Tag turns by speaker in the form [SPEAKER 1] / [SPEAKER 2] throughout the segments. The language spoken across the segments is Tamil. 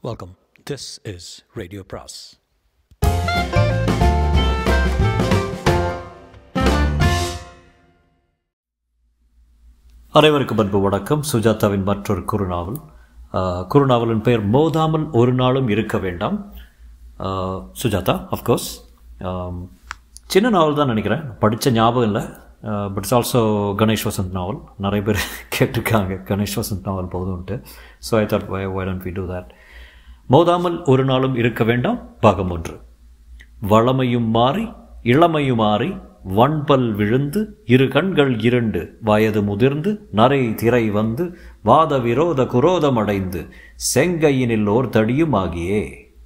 [SPEAKER 1] Welcome. This is Radio Pras.
[SPEAKER 2] அனைவருக்கும் அன்பு வணக்கம் சுஜாதாவின் மற்றொரு குறுநாவல் ஆஹ், குறுநாவலின் பெயர் மோதாமல் ஒரு நாளும் இருக்க வேண்டாம் ஆஹ், சுஜாதா அஃப்கோர்ஸ் சின்ன நாவல் தான் நினைக்கிறேன் படித்த ஞாபகம் இல்லை but it's also Ganesh Vasanth novel நிறைய பேர் கேட்டிருக்காங்க கணேஷ் வசந்த் நாவல் போதும்ன்ட்டு so I thought why why don't we do that மோதாமல் ஒரு நாளும் இருக்க வேண்டாம் பாகம் ஒன்று வளமையும் மாறி இளமையும் மாறி வன்பல் விழுந்து இரு கண்கள் இரண்டு வயது முதிர்ந்து நரை திரை வந்து வாத விரோத குரோதம் அடைந்து செங்கையினில் ஓர் தடியும் ஆகியே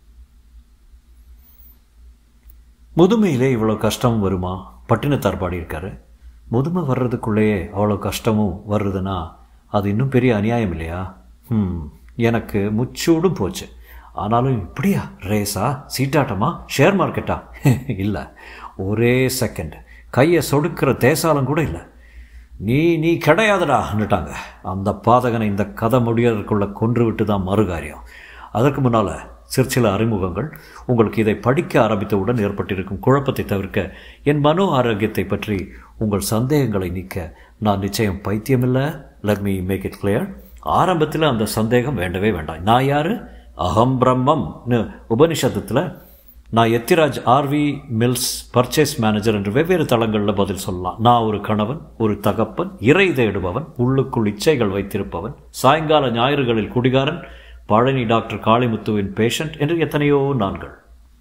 [SPEAKER 2] முதுமையிலே இவ்வளோ கஷ்டம் வருமா பட்டினத்தார் பாடியிருக்காரு முதுமை வர்றதுக்குள்ளேயே அவ்வளோ கஷ்டமும் வருதுன்னா அது இன்னும் பெரிய அநியாயம் இல்லையா ம் எனக்கு முச்சூடும் போச்சு ஆனாலும் இப்படியா ரேஸா சீட்டாட்டமா ஷேர் மார்க்கெட்டா இல்லை ஒரே செகண்ட் கையை சொடுக்கிற தேசாலம் கூட இல்லை நீ நீ கிடையாதுடான்னுட்டாங்க அந்த பாதகனை இந்த கதை முடியறதுக்குள்ளே கொன்று விட்டு தான் மறுகாரியம் அதற்கு முன்னால் சிற்சில அறிமுகங்கள் உங்களுக்கு இதை படிக்க ஆரம்பித்தவுடன் ஏற்பட்டிருக்கும் குழப்பத்தை தவிர்க்க என் மனோ ஆரோக்கியத்தை பற்றி உங்கள் சந்தேகங்களை நீக்க நான் நிச்சயம் பைத்தியமில்லை let me make it clear ஆரம்பத்தில் அந்த சந்தேகம் வேண்டவே வேண்டாம் நான் யார் அகம் பிரம்மம்னு உபனிஷதத்தில் நான் Ethiraj RV mills purchase manager என்று வெவ்வேறு தளங்களில் பதில் சொல்லலாம் நான் ஒரு கணவன் ஒரு தகப்பன் இறை தேடுபவன் உள்ளுக்குள் இச்சைகள் வைத்திருப்பவன் சாயங்கால ஞாயிறுகளில் குடிகாரன் பழனி டாக்டர் காளிமுத்துவின் பேஷண்ட் என்று எத்தனையோ நான்கள்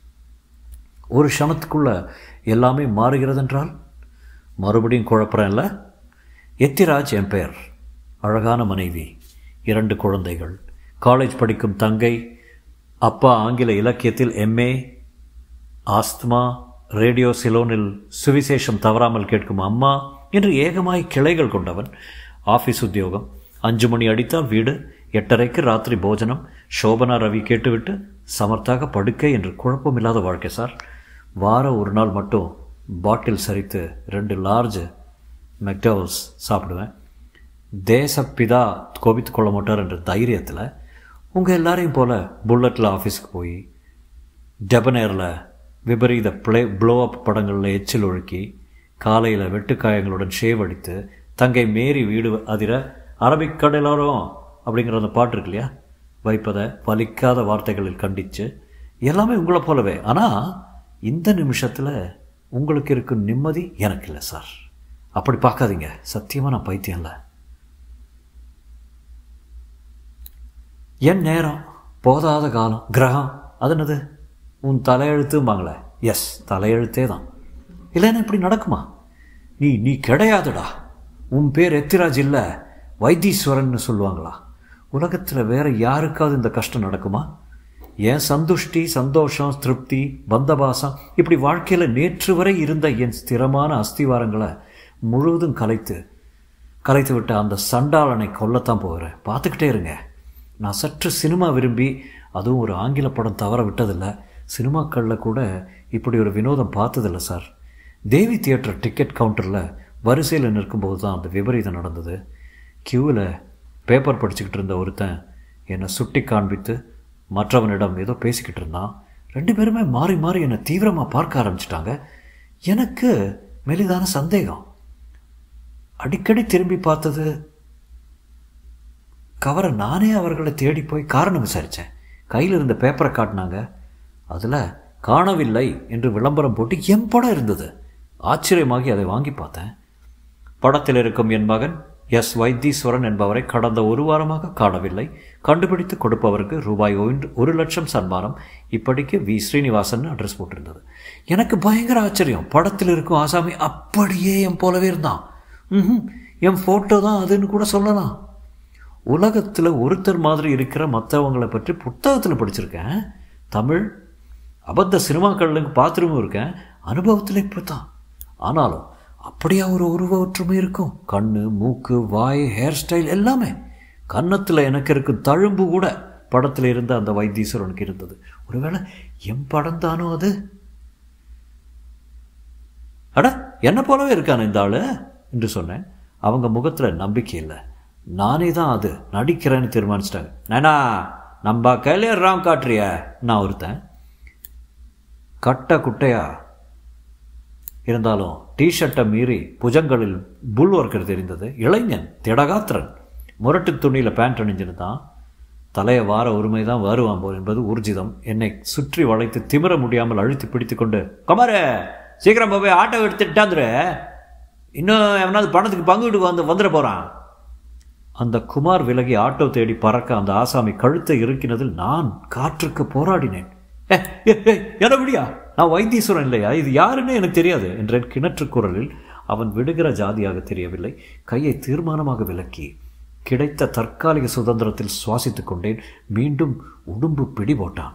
[SPEAKER 2] ஒரு க்ஷணத்துக்குள்ள எல்லாமே மாறுகிறதென்றால் மறுபடியும் குழப்பறேன்ல எத்திராஜ் என் பெயர் அழகான மனைவி இரண்டு குழந்தைகள் காலேஜ் படிக்கும் தங்கை அப்பா ஆங்கில இலக்கியத்தில் எம்ஏ ஆஸ்துமா ரேடியோ சிலோனில் சுவிசேஷம் தவறாமல் கேட்கும் அம்மா என்று ஏகமாய் கிளைகள் கொண்டவன் ஆஃபீஸ் உத்தியோகம் அஞ்சு மணி அடித்தால் வீடு எட்டரைக்கு ராத்திரி போஜனம் சோபனா ரவி கேட்டுவிட்டு சமர்த்தாக படுக்கை என்று குழப்பமில்லாத வாழ்க்கை சார் வாரம் ஒரு நாள் மட்டும் பாட்டில் சரித்து ரெண்டு லார்ஜ் மெக்டவல்ஸ் சாப்பிடுவேன் தேசப்பிதா கோபித்து கொள்ள மாட்டார் என்ற தைரியத்தில் உங்கள் எல்லாரையும் போல் புல்லட்டில் ஆஃபீஸுக்கு போய் டெபனேரில் விபரீத ப்ளே ப்ளோ அப் படங்களில் எச்சில் ஒழுக்கி காலையில் வெட்டுக்காயங்களுடன் ஷேவ் அடித்து தங்கை மேரி வீடு அதிர அரபிக் கடலோரம் அப்படிங்கிற அந்த பாட்டு இருக்கு இல்லையா வைப்பதை வலிக்காத வார்த்தைகளில் கண்டித்து எல்லாமே உங்களை போலவே ஆனால் இந்த நிமிஷத்தில் உங்களுக்கு இருக்கும் நிம்மதி எனக்கு இல்லை சார் அப்படி பார்க்காதீங்க சத்தியமாக நான் பைத்தியம் இல்லை என் நேரம் போதாத காலம் கிரகம் அது என்னது உன் தலையெழுத்தும்பாங்களே எஸ் தலையெழுத்தே தான் இல்லைன்னா இப்படி நடக்குமா நீ நீ கிடையாதுடா உன் பேர் எத்திராஜ் இல்லை வைத்தீஸ்வரன்னு சொல்லுவாங்களா உலகத்தில் வேற யாருக்காவது இந்த கஷ்டம் நடக்குமா என் சந்துஷ்டி சந்தோஷம் திருப்தி பந்தபாசம் இப்படி வாழ்க்கையில் நேற்று வரை இருந்த என் ஸ்திரமான அஸ்திவாரங்களை முழுவதும் கலைத்து கலைத்து விட்ட அந்த சண்டாளனை கொல்லத்தான் போகிறேன் பார்த்துக்கிட்டே இருங்க நான் சற்று சினிமா விரும்பி அதுவும் ஒரு ஆங்கில படம் தவற விட்டதில்லை சினிமாக்களில் கூட இப்படி ஒரு வினோதம் பார்த்ததில்ல சார் தேவி தியேட்டர் டிக்கெட் கவுண்டரில் வரிசையில் நிற்கும்போது தான் அந்த விபரீதம் நடந்தது க்யூவில் பேப்பர் படிச்சுக்கிட்டு இருந்த ஒருத்தன் என்னை சுட்டி காண்பித்து மற்றவனிடம் ஏதோ பேசிக்கிட்டு இருந்தான் ரெண்டு பேருமே மாறி மாறி என்னை தீவிரமாக பார்க்க ஆரம்பிச்சிட்டாங்க எனக்கு மெலிதான சந்தேகம் அடிக்கடி திரும்பி பார்த்தது கவரை நானே அவர்களை தேடி போய் காரணம் விசாரித்தேன் கையில் இருந்த பேப்பரை காட்டினாங்க அதில் காணவில்லை என்று விளம்பரம் போட்டு என் படம் இருந்தது ஆச்சரியமாகி அதை வாங்கி பார்த்தேன் படத்தில் இருக்கும் என் மகன் எஸ் வைத்தீஸ்வரன் என்பவரை கடந்த ஒரு வாரமாக காணவில்லை கண்டுபிடித்து கொடுப்பவருக்கு ரூபாய் ஒன்று ஒரு லட்சம் சன்மானம் இப்படிக்கு வி ஸ்ரீனிவாசன் அட்ரஸ் போட்டிருந்தது எனக்கு பயங்கர ஆச்சரியம் படத்தில் இருக்கும் ஆசாமி அப்படியே என் போலவே இருந்தான் ம் என் ஃபோட்டோ தான் அதுன்னு கூட சொல்லலாம் உலகத்தில் ஒருத்தர் மாதிரி இருக்கிற மற்றவங்களை பற்றி புத்தகத்தில் படிச்சிருக்கேன் தமிழ் அபத்த சினிமாக்களுக்கு பார்த்துருவும் இருக்கேன் அனுபவத்தில் இப்படி தான் ஆனாலும் அப்படியா ஒரு உருவ ஒற்றுமை இருக்கும் கண்ணு மூக்கு வாய் ஹேர் ஸ்டைல் எல்லாமே கன்னத்தில் எனக்கு இருக்கும் தழும்பு கூட படத்தில் இருந்த அந்த வைத்தீஸ்வரனுக்கு இருந்தது ஒருவேளை என் படம் தானோ அது அட என்ன போலவே இருக்கான இந்த ஆள் என்று சொன்னேன் அவங்க முகத்தில் நம்பிக்கை இல்லை நானே தான் அது நடிக்கிறேன்னு தீர்மானிச்சிட்டாங்க நானா நம்ம கையிலே ராம் காட்டுறிய நான் ஒருத்தன் கட்ட குட்டையா இருந்தாலும் டிஷர்ட்டை மீறி புஜங்களில் புல் ஒர்க்கர் தெரிந்தது இளைஞன் திடகாத்திரன் முரட்டு துணியில் பேண்ட் அணிஞ்சிருந்தான் தலையை வார உரிமை தான் வருவான் போல் என்பது ஊர்ஜிதம் என்னை சுற்றி வளைத்து திமிர முடியாமல் அழுத்தி பிடித்து கொண்டு குமாரே சீக்கிரம் போய் ஆட்டோ எடுத்துட்டாந்துரு இன்னும் எவனாவது பணத்துக்கு பங்குட்டு வந்து வந்துட போகிறான் அந்த குமார் விலகி ஆட்டோ தேடி பறக்க அந்த ஆசாமி கழுத்தை இறுக்கினதில் நான் காற்றுக்கு போராடினேன் "ஏ, ஏ, ஏ, என்ன விடியா நான் வைத்தீஸ்வரன் இல்லையா இது யாருன்னு எனக்கு தெரியாது என்றேன் கிணற்று குரலில் அவன் விடுகிற ஜாதியாக தெரியவில்லை கையை தீர்மானமாக விலக்கி கிடைத்த தற்காலிக சுதந்திரத்தில் சுவாசித்துக் கொண்டேன் மீண்டும் உடும்பு பிடி போட்டான்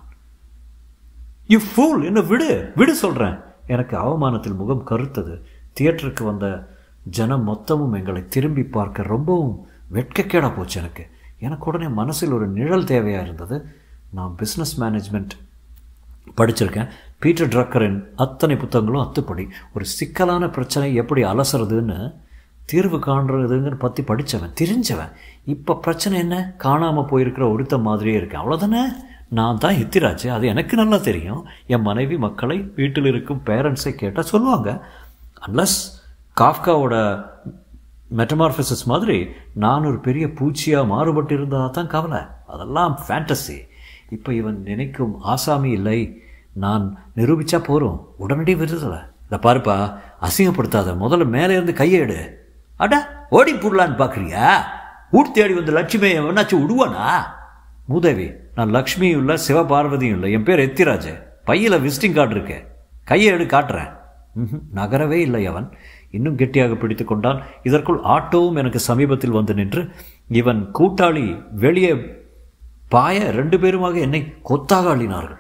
[SPEAKER 2] யூ ஃபூல் என்ன விடு விடு சொல்கிறேன் எனக்கு அவமானத்தில் முகம் கருத்தது தியேட்டருக்கு வந்த ஜனம் மொத்தமும் எங்களை திரும்பி பார்க்க ரொம்பவும் வெட்கக்கேடா போச்சு எனக்கு எனக்கு உடனே மனசில் ஒரு நிழல் தேவையாக இருந்தது நான் பிஸ்னஸ் மேனேஜ்மெண்ட் படிச்சிருக்கேன் பீட்டர் ட்ரக்கரின் அத்தனை புத்தகங்களும் அத்துப்படி ஒரு சிக்கலான பிரச்சனை எப்படி அலசுறதுன்னு தீர்வு காண்றதுங்கிற பற்றி படித்தவன் தெரிஞ்சவன் இப்போ பிரச்சனை என்ன காணாமல் போயிருக்கிற ஒருத்த மாதிரியே இருக்கேன் அவ்வளோதானே நான் தான் எத்திராச்சு அது எனக்கு நல்லா தெரியும் என் மனைவி மக்களை வீட்டில் இருக்கும் பேரண்ட்ஸை கேட்டால் சொல்லுவாங்க அன்லஸ் காஃப்காவோட மெட்டமார்ஃபிசஸ் மாதிரி நான் ஒரு பெரிய பூச்சியாக மாறுபட்டு இருந்ததா தான் கவலை அதெல்லாம் ஃபேண்டசி இப்போ இவன் நினைக்கும் ஆசாமி இல்லை நான் நிரூபிச்சா போகிறோம் உடனடி விருதலை இதை பாருப்பா அசிங்கப்படுத்தாத முதல்ல மேலே இருந்து கையை எடு அடா ஓடி போடலான்னு பார்க்குறியா ஊர் தேடி வந்த லட்சுமி எவனாச்சும் விடுவானா மூதேவி நான் லக்ஷ்மியும் இல்லை சிவபார்வதியும் இல்லை என் பேர் எத்திராஜ் பையில் விசிட்டிங் கார்டு இருக்கு கையை எடு காட்டுறேன் ம்ஹும், நகரவே இல்லை அவன் இன்னும் கெட்டியாக பிடித்து கொண்டான் இதற்குள் ஆட்டோவும் எனக்கு சமீபத்தில் வந்து நின்று இவன் கூட்டாளி வெளியே பாய ரெண்டு பேருமாக என்னை கொத்தாக அள்ளினார்கள்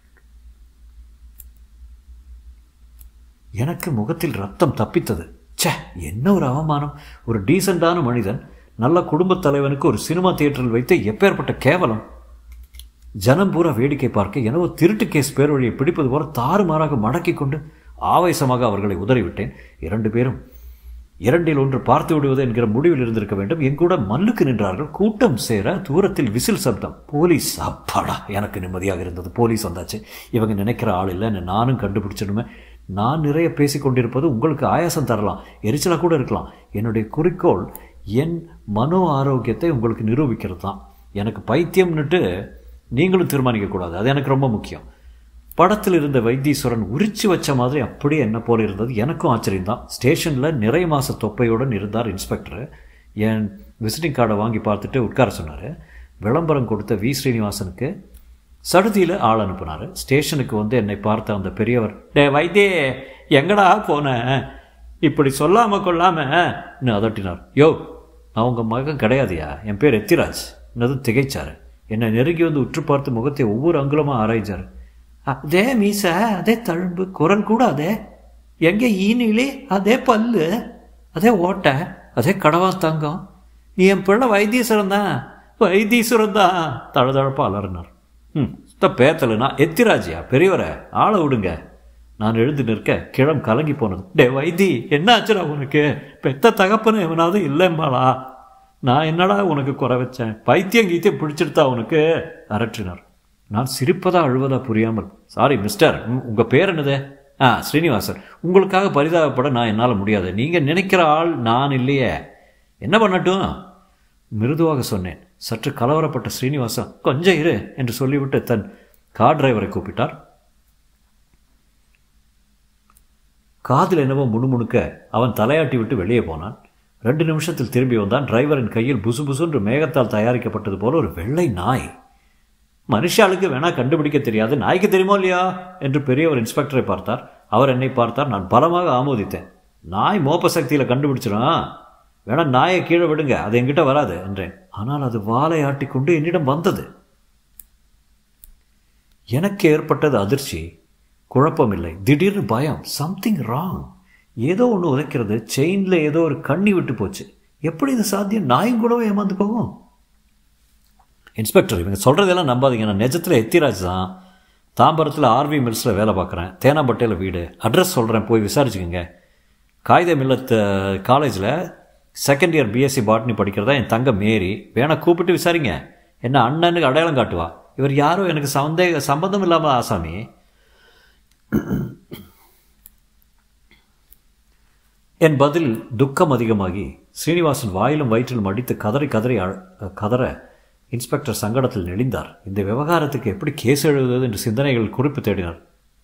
[SPEAKER 2] எனக்கு முகத்தில் ரத்தம் தப்பித்தது ச்சே என்ன ஒரு அவமானம் ஒரு டீசெண்டான மனிதன் நல்ல குடும்பத் தலைவனுக்கு ஒரு சினிமா தியேட்டரில் வைத்து எப்பேற்பட்ட கேவலம் ஜனம் பூரா வேடிக்கை பார்க்க எனவோ திருட்டு கேஸ் பேர் வழியை பிடிப்பது போல தாறுமாறாக மடக்கிக் கொண்டு ஆவேசமாக அவர்களை உதறிவிட்டேன் இரண்டு பேரும் இரண்டில் ஒன்று பார்த்து விடுவது என்கிற முடிவில் இருந்திருக்க வேண்டும் என் கூட மல்லுக்கு நின்றார்கள் கூட்டம் சேர தூரத்தில் விசில் சப்தம் போலீஸ் அப்பாடா எனக்கு நிம்மதியாக இருந்தது போலீஸ் வந்தாச்சு இவங்க நினைக்கிற ஆள் இல்லை நானும் கண்டுபிடிச்சிடுமே நான் நிறைய பேசிக் கொண்டிருப்பது உங்களுக்கு ஆயாசம் தரலாம் எரிச்சலாக கூட இருக்கலாம் என்னுடைய குறிக்கோள் என் மனோ ஆரோக்கியத்தை உங்களுக்கு நிரூபிக்கிறது தான் எனக்கு பைத்தியம்னுட்டு நீங்களும் தீர்மானிக்கக்கூடாது அது எனக்கு ரொம்ப முக்கியம் படத்தில் இருந்த வைத்தீஸ்வரன் உரிச்சு வச்ச மாதிரி அப்படியே என்ன போல இருந்தது எனக்கும் ஆச்சரியம்தான் ஸ்டேஷனில் நிறை மாச தொப்பையுடன் இருந்தார் இன்ஸ்பெக்டர் என் விசிட்டிங் கார்டை வாங்கி பார்த்துட்டு உட்கார சொன்னார் விளம்பரம் கொடுத்த வி ஸ்ரீனிவாசனுக்கு சடுதியில் ஆள் அனுப்புனார் ஸ்டேஷனுக்கு வந்து என்னை பார்த்த அந்த பெரியவர் டே வைத்தியே எங்கடா போனேன் இப்படி சொல்லாமல் கொள்ளாமல் அதட்டினார் யோ நான் உங்கள் மகன் கிடையாதுயா என் பேர் எத்திராஜ் என்னதும் திகைச்சார் என்னை நெருங்கி வந்து உற்று பார்த்து முகத்தை ஒவ்வொரு அங்குலமாக ஆராய்ச்சார் அதே மீச அதே தழும்பு குரல் கூட அதே எங்கே ஈனிலே அதே பல்லு அதே ஓட்டை அதே கடவா தங்கம் நீ என் பிள்ளை வைத்தீஸ்வரன் தான் வைத்தீஸ்வரன் தான் தழுதழப்பாக அலறினார் ம் சுத்த பேத்தலைனா எத்திராஜியா பெரியவரை ஆளை விடுங்க நான் எழுந்து நிற்க கிழம் கலங்கி போனது டே வைத்தி என்ன ஆச்சுடா உனக்கு பெத்த தகப்பன்னு எவனாவது இல்லைம்பாளா நான் என்னடா உனக்கு குறை வச்சேன் பைத்தியம் கீத்தியம் பிடிச்சிருத்தா உனக்கு அரற்றினார் நான் சிரிப்பதா அழுவதா புரியாமல் சாரி மிஸ்டர் உங்கள் பேர் என்னது ஆ ஸ்ரீனிவாசன் உங்களுக்காக பரிதாபப்பட நான் என்னால் முடியாது நீங்கள் நினைக்கிற ஆள் நான் இல்லையே என்ன பண்ணட்டும் மிருதுவாக சொன்னேன் சற்று கலவரப்பட்ட ஸ்ரீனிவாசன் கொஞ்சம் இரு என்று சொல்லிவிட்டு தன் கார் டிரைவரை கூப்பிட்டார் காதில் என்னவோ முணுமுணுக்க அவன் தலையாட்டி விட்டு வெளியே போனான் ரெண்டு நிமிஷத்தில் திரும்பி வந்தான் டிரைவரின் கையில் புசு புசுன்று மேகத்தால் தயாரிக்கப்பட்டது போல ஒரு வெள்ளை நாய் மனுஷாளுக்கு வேணா கண்டுபிடிக்க தெரியாது நாய்க்கு தெரியுமோ இல்லையா என்று பெரியவர் இன்ஸ்பெக்டரை பார்த்தார் அவர் என்னை பார்த்தார் நான் பலமாக ஆமோதித்தேன் நாய் மோப்ப சக்தியில் கண்டுபிடிச்சிடும் வேணா நாயை கீழே விடுங்க அது என்கிட்ட வராது என்றேன் ஆனால் அது வாலை ஆட்டிக்கொண்டு என்னிடம் வந்தது எனக்கு ஏற்பட்டது அதிர்ச்சி குழப்பமில்லை திடீர்னு பயம் சம்திங் ராங் ஏதோ ஒன்று உதைக்கிறது செயினில் ஏதோ ஒரு கண்ணி விட்டு போச்சு எப்படி இது சாத்தியம் நாயும் கூடவே ஏமாந்து போகும் இன்ஸ்பெக்டர் இவங்க சொல்கிறதெல்லாம் நம்பாதீங்க நான் நிஜத்தில் எத்திராஜ் தான் தாம்பரத்தில் ஆர்வி மில்ஸில் வேலை பார்க்குறேன் தேனாம்பட்டையில் வீடு அட்ரஸ் சொல்கிறேன் போய் விசாரிச்சுக்கோங்க காகித மில்லத்து காலேஜில் செகண்ட் இயர் பிஎஸ்சி பாட்னி படிக்கிறதா என் தங்க மேரி வேணா கூப்பிட்டு விசாரிங்க என்ன அண்ணனுக்கு அடையாளம் காட்டுவா இவர் யாரும் எனக்கு சந்தேக சம்பந்தம் இல்லாமல் ஆசாமி என் பதில் துக்கம் அதிகமாகி ஸ்ரீனிவாசன் வாயிலும் வயிற்றிலும் அடித்து கதறி கதறி அழ- கதற இன்ஸ்பெக்டர் சங்கடத்தில் நெளிந்தார் இந்த விவகாரத்துக்கு எப்படி கேஸ் எழுதுவது என்று சிந்தனைகள் குறிப்பு தேடினார்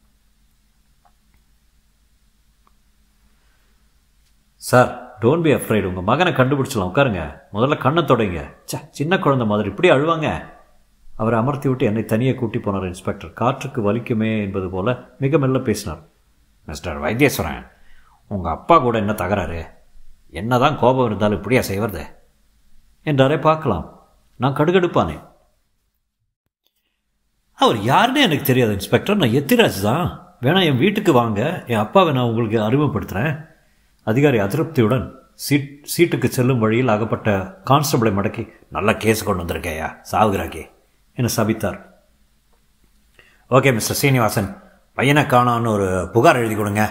[SPEAKER 2] சார் டோன்ட் பி அஃப்ரைடு உங்கள் மகனை கண்டுபிடிச்சலாம் உட்காருங்க முதல்ல கண்ணை தொடங்க ச்சே சின்ன குழந்தை மாதிரி இப்படி அழுவாங்க அவரை அமர்த்தி விட்டு என்னை தனியே கூட்டி போனார் இன்ஸ்பெக்டர் காற்றுக்கு வலிக்குமே என்பது போல மிக மெல்ல பேசினார் மிஸ்டர் வைத்தீஸ்வரன் உங்கள் அப்பா கூட என்ன தகராறு என்னதான் கோபம் இருந்தாலும் இப்படியா செய்வது என்றாரே பார்க்கலாம் நான் கடுகடுப்பானேன் அவர் யாருன்னே எனக்கு தெரியாது இன்ஸ்பெக்டர் நான் எத்திராஜ் தான் வேணா என் வீட்டுக்கு வாங்க என் அப்பாவை நான் உங்களுக்கு அறிமுகப்படுத்துகிறேன் அதிகாரி அதிருப்தியுடன் சீட் சீட்டுக்கு செல்லும் வழியில் அகப்பட்ட கான்ஸ்டபிளை மடக்கி நல்ல கேஸ் கொண்டு வந்திருக்கேயா சாவுகிறாக்கே என சபித்தார் ஓகே மிஸ்டர் சீனிவாசன் பையனை காணோன்னு ஒரு புகார் எழுதி கொடுங்க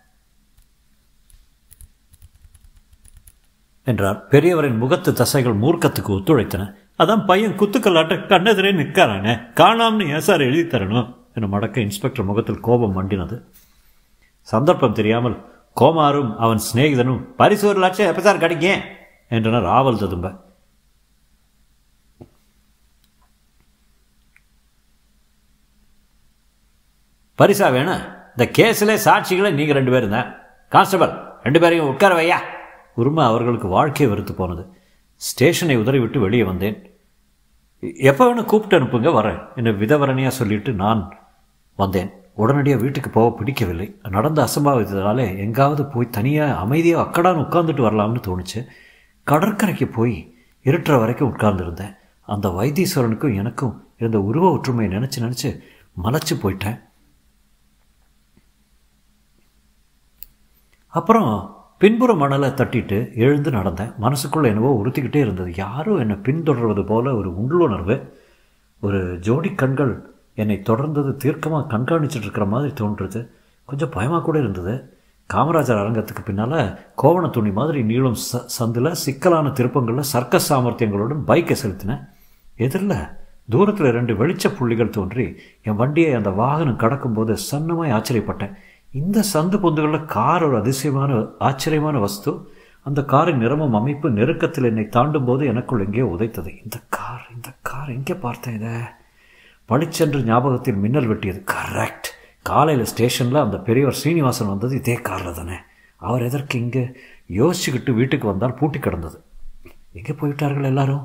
[SPEAKER 2] என்றார் பெரியவரின் முகத்து தசைகள் மூர்க்கத்துக்கு ஒத்துழைத்தன அதான் பையன் குத்துக்கல்லாட்ட கண்ணெதிரே நிற்காரானே காணாம்னு ஏன் சார் எழுதி தரணும் என மடக்க இன்ஸ்பெக்டர் முகத்தில் கோபம் மண்டினது சந்தர்ப்பம் தெரியாமல் கோமாரும் அவன் சிநேகிதனும் பரிசு ஒரு லட்சம் எப்போ சார் கிடைக்கும் என்றனர் ஆவல் ததும்ப பரிசா வேணும் இந்த கேஸில் சாட்சிகளை நீங்கள் ரெண்டு பேரும் தான் கான்ஸ்டபிள் ரெண்டு பேரையும் உட்கார வையா உரிமை அவர்களுக்கு வாழ்க்கை வெறுத்து போனது ஸ்டேஷனை உதறிவிட்டு வெளியே வந்தேன் எப்போ வேணும் கூப்பிட்டு அனுப்புங்க வரேன் என்னை விதவரணியாக சொல்லிட்டு நான் வந்தேன் உடனடியாக வீட்டுக்கு போக பிடிக்கவில்லை நடந்த அசம்பாவித்ததாலே எங்காவது போய் தனியாக அமைதியாக அக்கடான்னு உட்கார்ந்துட்டு வரலாம்னு தோணுச்சு கடற்கரைக்கு போய் இருட்டுற வரைக்கும் உட்கார்ந்துருந்தேன் அந்த வைத்தீஸ்வரனுக்கும் எனக்கும் இருந்த உருவ ஒற்றுமையை நினச்சி நினச்சி மலைச்சு போயிட்டேன் அப்புறம் பின்புற மணலை தட்டிட்டு எழுந்து நடந்தேன் மனசுக்குள்ளே என்னவோ உறுத்திக்கிட்டே இருந்தது யாரோ என்னை பின்தொடர்வது போல ஒரு உள்ளுணர்வு ஒரு ஜோடி கண்கள் என்னை தொடர்ந்தது தீர்க்கமாக கண்காணிச்சிட்டு இருக்கிற மாதிரி தோன்றுறது கொஞ்சம் பயமாக கூட இருந்தது காமராஜர் அரங்கத்துக்கு பின்னால் கோவண துணி மாதிரி நீளும் ச சந்தில் சிக்கலான திருப்பங்களில் சர்க்கஸ் சாமர்த்தியங்களுடன் பைக்கை செலுத்தினேன் எதிரில் தூரத்தில் ரெண்டு வெளிச்ச புள்ளிகள் தோன்றி என் வண்டியை அந்த வாகனம் கடக்கும்போது சன்னமாய் ஆச்சரியப்பட்டேன் இந்த சந்து பொந்துகளில் கார் ஒரு அதிசயமான ஆச்சரியமான வஸ்து அந்த காரின் நிறமும் அமைப்பு நெருக்கத்தில் என்னை தாண்டும் போது எனக்குள் எங்கேயோ உதைத்தது இந்த கார் இந்த கார் எங்கே பார்த்தேன் இதை பளிச்சென்று ஞாபகத்தில் மின்னல் வெட்டியது கரெக்ட் காலையில் ஸ்டேஷனில் அந்த பெரியவர் சீனிவாசன் வந்தது இதே காரில் தானே அவர் எதற்கு இங்கே யோசிச்சுக்கிட்டு வீட்டுக்கு வந்தால் பூட்டி கிடந்தது எங்கே போயிட்டார்கள் எல்லாரும்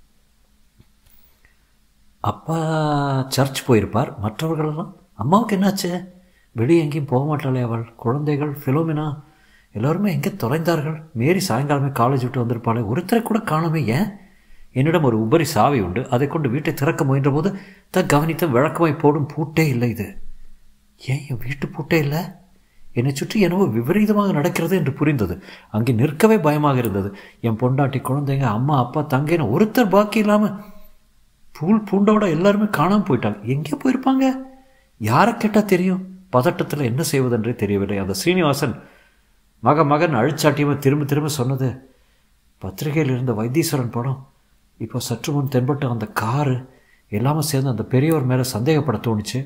[SPEAKER 2] அப்பா சர்ச் போயிருப்பார் மற்றவர்களெல்லாம் அம்மாவுக்கு என்னாச்சு வெளியே எங்கேயும் போக மாட்டாளே அவள் குழந்தைகள் ஃபிலோமினா எல்லோருமே எங்கே தொலைந்தார்கள் மேரி சாயங்காலமே காலேஜ் விட்டு வந்திருப்பாளே ஒருத்தரை கூட காணாமே ஏன் என்னிடம் ஒரு உபரி சாவி உண்டு அதை கொண்டு வீட்டை திறக்க முயன்றபோது தான் கவனித்த விளக்கமாய் போடும் பூட்டே இல்லை இது ஏன் என் வீட்டு பூட்டே இல்லை என்னை சுற்றி என்னவோ விபரீதமாக நடக்கிறது என்று புரிந்தது அங்கே நிற்கவே பயமாக இருந்தது என் பொண்டாட்டி குழந்தைங்க அம்மா அப்பா தங்கைன்னு ஒருத்தர் பாக்கி இல்லாமல் பூல் பூண்டோட எல்லாருமே காணாமல் போயிட்டாங்க எங்கே போயிருப்பாங்க யாரை கேட்டால் தெரியும் பதட்டத்தில் என்ன செய்வதென்றே தெரியவில்லை அந்த ஸ்ரீனிவாசன் மக மகன் அழிச்சாட்டியமாக திரும்ப திரும்ப சொன்னது பத்திரிகையில் இருந்த வைத்தீஸ்வரன் படம் இப்போ சற்று முன் தென்பட்ட அந்த காரு எல்லாமே சேர்ந்து அந்த பெரியவர் மேலே சந்தேகப்பட தோணுச்சு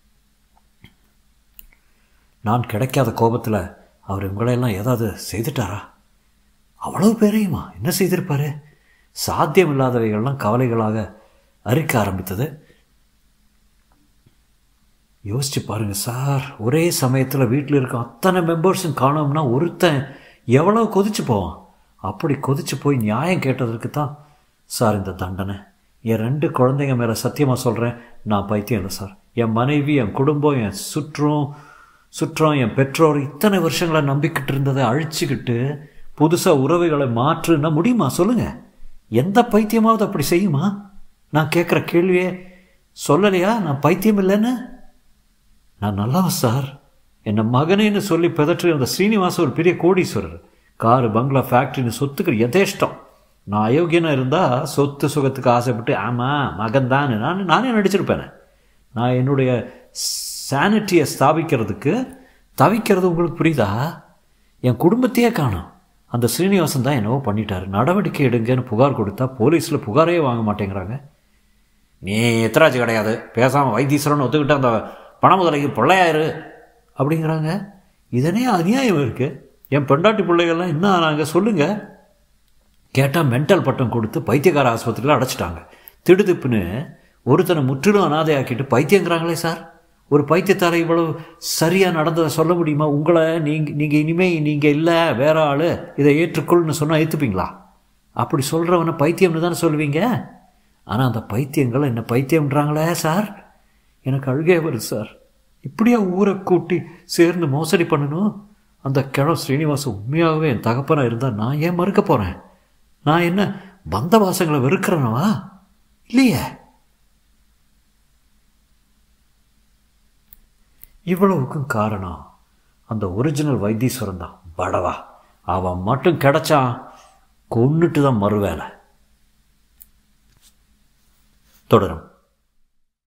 [SPEAKER 2] நான் கிடைக்காத கோபத்தில் அவர் இவங்களையெல்லாம் ஏதாவது செய்துட்டாரா அவ்வளவு பேரையுமா என்ன செய்திருப்பாரு சாத்தியம் இல்லாதவைகள்லாம் கவலைகளாக அரிக்க ஆரம்பித்தது யோசிச்சு பாருங்க சார் ஒரே சமயத்தில் வீட்டில் இருக்க அத்தனை மெம்பர்ஸும் காணோம்னா ஒருத்தன் எவ்வளோ கொதிச்சு போவான் அப்படி கொதிச்சு போய் நியாயம் கேட்டதற்கு தான் சார் இந்த தண்டனை என் ரெண்டு குழந்தைங்க மேலே சத்தியமாக சொல்கிறேன் நான் பைத்தியம் இல்லை சார் என் மனைவி என் குடும்பம் என் சுற்றம் சுற்றம் என் பெற்றோர் இத்தனை வருஷங்களை நம்பிக்கிட்டு இருந்ததை அழிச்சுக்கிட்டு புதுசாக உறவுகளை மாற்றுன்னா முடியுமா சொல்லுங்கள் எந்த பைத்தியமாவது அப்படி செய்யுமா நான் கேட்குற கேள்வியே சொல்லலையா நான் பைத்தியம் இல்லைன்னு நான் நல்லவன் சார் என்னை மகனேன்னு சொல்லி பிதற்றி அந்த ஸ்ரீனிவாச ஒரு பெரிய கோடீஸ்வரர் காரு பங்களா ஃபேக்ட்ரின்னு சொத்துக்கு எதேஷ்டம் நான் அயோக்கியனாக இருந்தால் சொத்து சுகத்துக்கு ஆசைப்பட்டு ஆமாம் மகன் தான் நான் நானே நடிச்சிருப்பேனே நான் என்னுடைய சானிட்டியை ஸ்தாபிக்கிறதுக்கு தவிக்கிறது உங்களுக்கு புரியுதா என் குடும்பத்தையே காணும் அந்த ஸ்ரீனிவாசன் தான் என்னவோ பண்ணிட்டார் நடவடிக்கை எடுங்கன்னு புகார் கொடுத்தா போலீஸில் புகாரே வாங்க மாட்டேங்கிறாங்க நீ எத்தராஜ் கிடையாது பேசாமல் வைத்தீஸ்வரன் ஒத்துக்கிட்டு அந்த பண முதலைக்கு பிள்ளையாரு அப்படிங்கிறாங்க இதனே அநியாயம் இருக்குது என் பெண்டாட்டி பிள்ளைகள்லாம் என்ன ஆனாங்க சொல்லுங்கள் கேட்டால் மென்டல் பட்டம் கொடுத்து பைத்தியக்கார ஆஸ்பத்திரியில் அடைச்சிட்டாங்க திடுதிப்புன்னு ஒருத்தனை முற்றிலும் அனாதையாக்கிட்டு பைத்தியங்கிறாங்களே சார் ஒரு பைத்தியத்தார இவ்வளவு சரியாக நடந்ததை சொல்ல முடியுமா உங்களை நீங்கள் நீங்கள் இனிமேல் நீங்கள் இல்லை வேற ஆள் இதை ஏற்றுக்கொள்னு சொன்னால் ஏற்றுப்பீங்களா அப்படி சொல்கிறவனை பைத்தியம்னு தானே சொல்லுவீங்க ஆனால் அந்த பைத்தியங்கள் என்ன பைத்தியம்ன்றாங்களே சார் எனக்கு அழுகே வருது சார் இப்படியா ஊரை கூட்டி சேர்ந்து மோசடி பண்ணணும் அந்த கிழம் ஸ்ரீனிவாசன் உண்மையாகவே என் தகப்பனாக இருந்தால் நான் ஏன் மறுக்க போகிறேன் நான் என்ன பந்தவாசங்களை வெறுக்கிறேனவா இல்லையே இவ்வளவுக்கும் காரணம் அந்த ஒரிஜினல் வைத்தீஸ்வரன் தான் படவா அவன் மட்டும் கிடைச்சான் கொன்னுட்டு தான் மறுவேலை தொடரும்